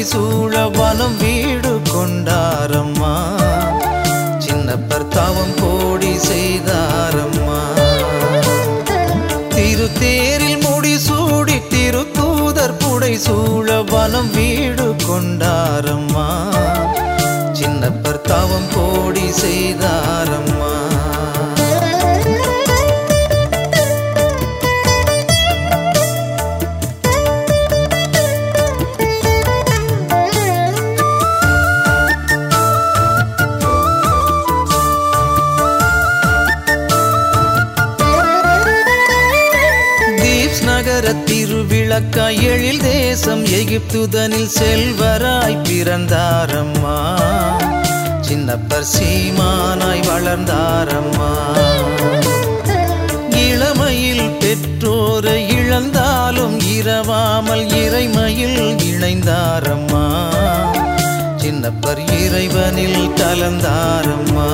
சூழ வனம் வீடு கொண்டாரம்மா சின்னப்பர் தவம் கோடி செய்தாரம்மா திருத்தேரில் முடி சூடி திருத்தூதர் புடை சூழ வனம் வீடு கொண்டாரம்மா சின்னப்பர் தவம் கோடி செய்தாரம்மா தீப்ஸ் நகர திருவிளக்கா எழில் தேசம் எகிப்துதனில் செல்வராய் பிறந்தாரம்மா சின்னப்பர் சீமானாய் வளர்ந்தாரம்மா இளமையில் பெற்றோரை இழந்தாலும் இரவாமல் இறைமையில் இணைந்தாரம்மா சின்னப்பர் இறைவனில் கலந்தாரம்மா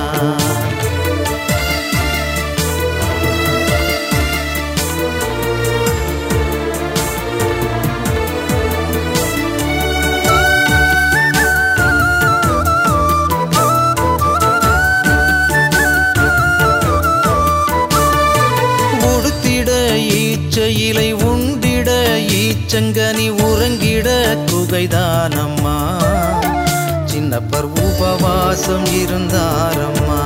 உடுத்திட ஈச்ச இலை உண்டிட ஈச்சங்கனி உறங்கிட குகைதானம்மா சின்னப்பர் உபவாசம் இருந்தாரம்மா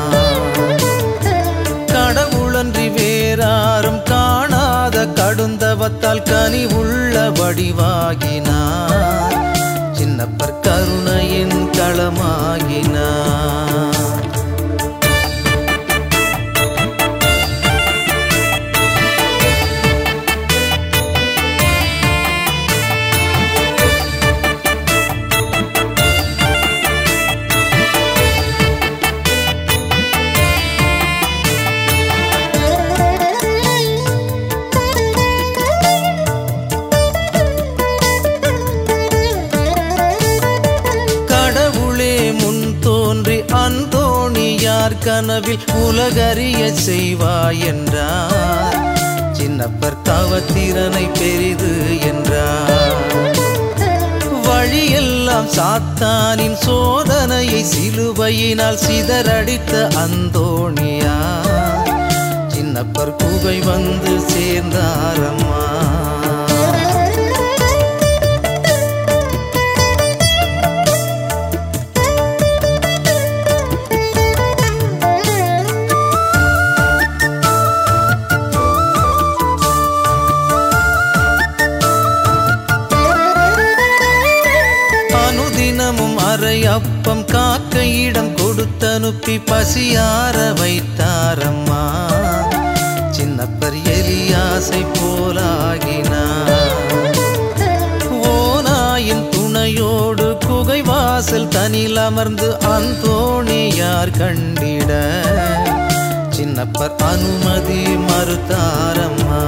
கடவுளன்றி வேறாரும் காணாத கடுந்தவத்தால் கனி உள்ள வடிவாகினார் சின்னப்பர் கருணையின் களமாகினார் கடவுளே முன் தோன்றி அந்தோணியார் கனவில் உலகறிய செய்வாய் என்றார் சின்னப்பர் தவத்திறனை பெரிது என்றார் வழியெல்லாம் சாத்தானின் சோதனையை சிலுவையினால் சிதறடித்த அந்தோணியார் சின்னப்பர் குகை வந்து சேர்ந்தாரம்மா அனுதினமும் அரை அப்பம் காக்கையிடம் கொடுத்தனுப்பி பசியார வைத்தாரம்மா சின்னப்பர் எலியாசை போலாகினார் ஓனாயின் துணையோடு குகை வாசல் தனில் அமர்ந்து அந்தோணியார் கண்டிட சின்னப்பர் அனுமதி மறுத்தாரம்மா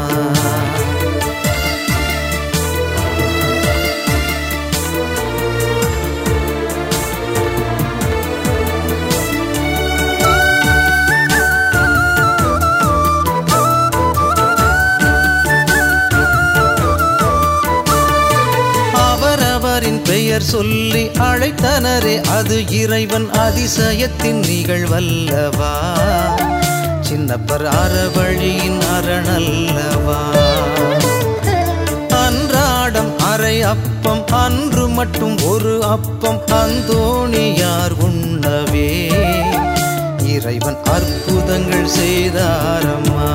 அவரவரின் பெயர் சொல்லி அழைத்தனரே அது இறைவன் அதிசயத்தின் நிகழ்வல்லவா சின்னப்பர் அறவழியின் அரணல்லவா அன்றாடம் அரை அப்பம் அன்று மட்டும் ஒரு அப்பம் அந்தோணியார் உண்ணவே இறைவன் அற்புதங்கள் செய்தாரம்மா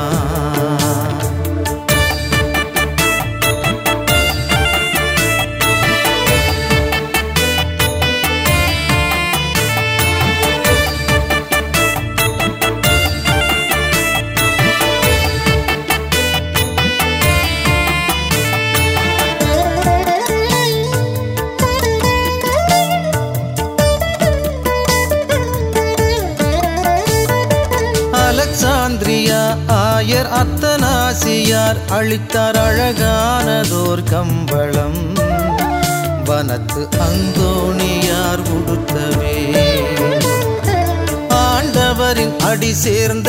அலெக்சாந்திரியா ஆயர் அத்தனாசியார் அளித்தார் அழகானதோர் கம்பளம் வனத்து அந்தோணியார் உடுத்தவே ஆண்டவரின் அடி சேர்ந்த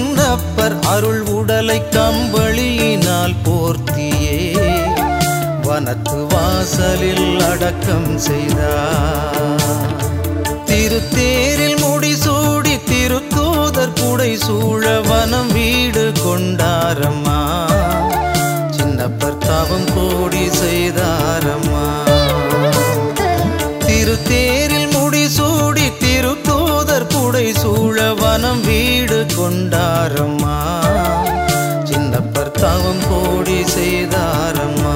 சின்னப்பர் அருள் உடலை கம்பளியினால் போர்த்தியே வனத்து வாசலில் அடக்கம் செய்தார் திருத்தேரில் முடிசூடி திருத்தூதர் புடை சூழ வனம் வீடு கொண்டாரம்மா சின்னப்பர் தவம் கோடி செய்தாரம்மா திருத்தேரில் முடிசூடி திருத்தூதர் புடை சூழ வனம் வீடு கொண்டாரம்மா சின்னப்பர் தவம் கோடி செய்தாரம்மா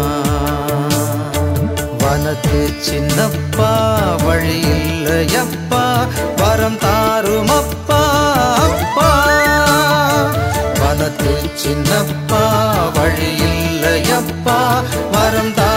வனத்து சின்னப்பா வழி இல்லையப்பா வரம் தாரும் அப்பா அப்பா வனத்து சின்னப்பா வழி இல்லையப்பா வரம் தாரும்